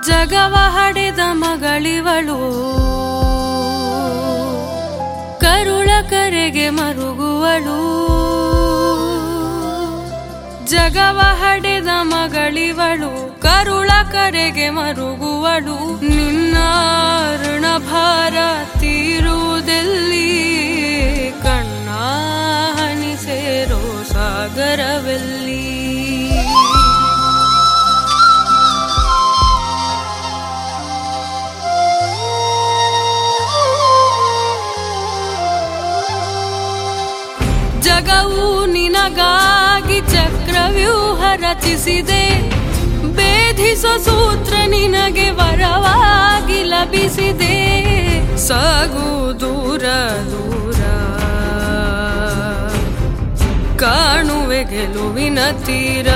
ಜಗವ ಹಡೆದ ಮಗಳಿವಳು ಕರುಳ ಕರೆಗೆ ಮರುಗುವಳು ಜಗವ ಹಡೆದ ಮಗಳಿವಳು ಕರುಳ ಕರೆಗೆ ಮರುಗುವಳು ನಿನ್ನ ಋಣಭಾರ ತೀರುವುದೆಲ್ಲಿ ಕಣ್ಣ ಹನಿ ಸೇರೋ ಸಾಗರವೆಲ್ಲಿ ಜಗವು ನಿನಗಾಗಿ ಚಕ್ರವ್ಯೂಹ ರಚಿಸಿದೆ ಭೇದಿಸೋ ಸೂತ್ರ ನಿನಗೆ ವರವಾಗಿ ಲಭಿಸಿದೆ ಸಾಗು ದೂರ ದೂರ ಕಾಣುವೆ ಗೆಲುವಿನ ತೀರ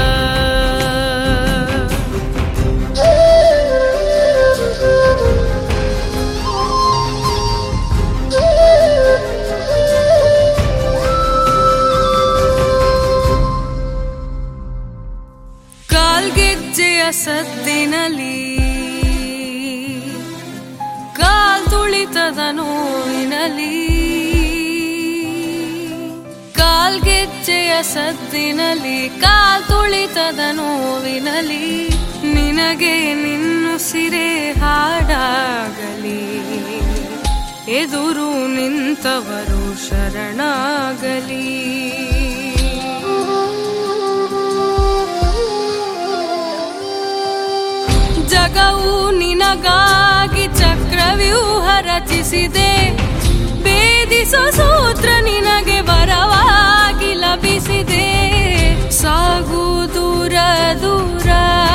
ಕಾಲ್ಗೆಜ್ಜೆಯ ಸದ್ದಿನಲಿ ಕಾಲ್ ತುಳಿತದ ನೋವಿನಲಿ ಕಾಲ್ಗೆಜ್ಜೆಯ ಸದ್ದಿನಲಿ ಕಾಲ್ ತುಳಿತದ ನೋವಿನಲಿ ನಿನಗೆ ನಿನ್ನುಸಿರೆ ಹಾಡಾಗಲಿ ಎದುರು ನಿಂತವರು ಶರಣಾಗಲಿ ಜಗವು ನಿನಗಾಗಿ ಚಕ್ರವ್ಯೂಹ ರಚಿಸಿದೆ ಭೇದಿಸೋ ಸೂತ್ರ ನಿನಗೆ ವರವಾಗಿ ಲಭಿಸಿದೆ ಸಾಗು ದೂರ ದೂರ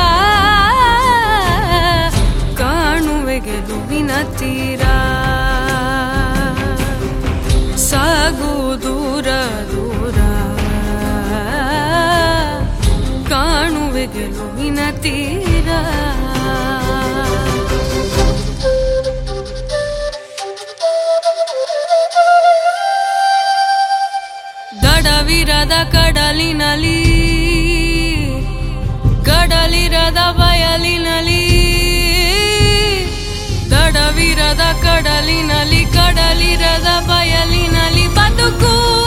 ಕಾಣುವೆ ಗೆಲುವಿನ ತೀರ ಸಾಗು ದೂರ ದೂರ ಕಾಣುವೆ ಗೆಲುವಿನ ತೀರ ದಡವಿರದ ಕಡಲಿನಲಿ ಕಡಲಿರದ ಬಯಲಿನಲಿ ದಡವಿರದ ಕಡಲಿನಲಿ ಕಡಲಿರದ ಬಯಲಿನಲಿ ಬದುಕು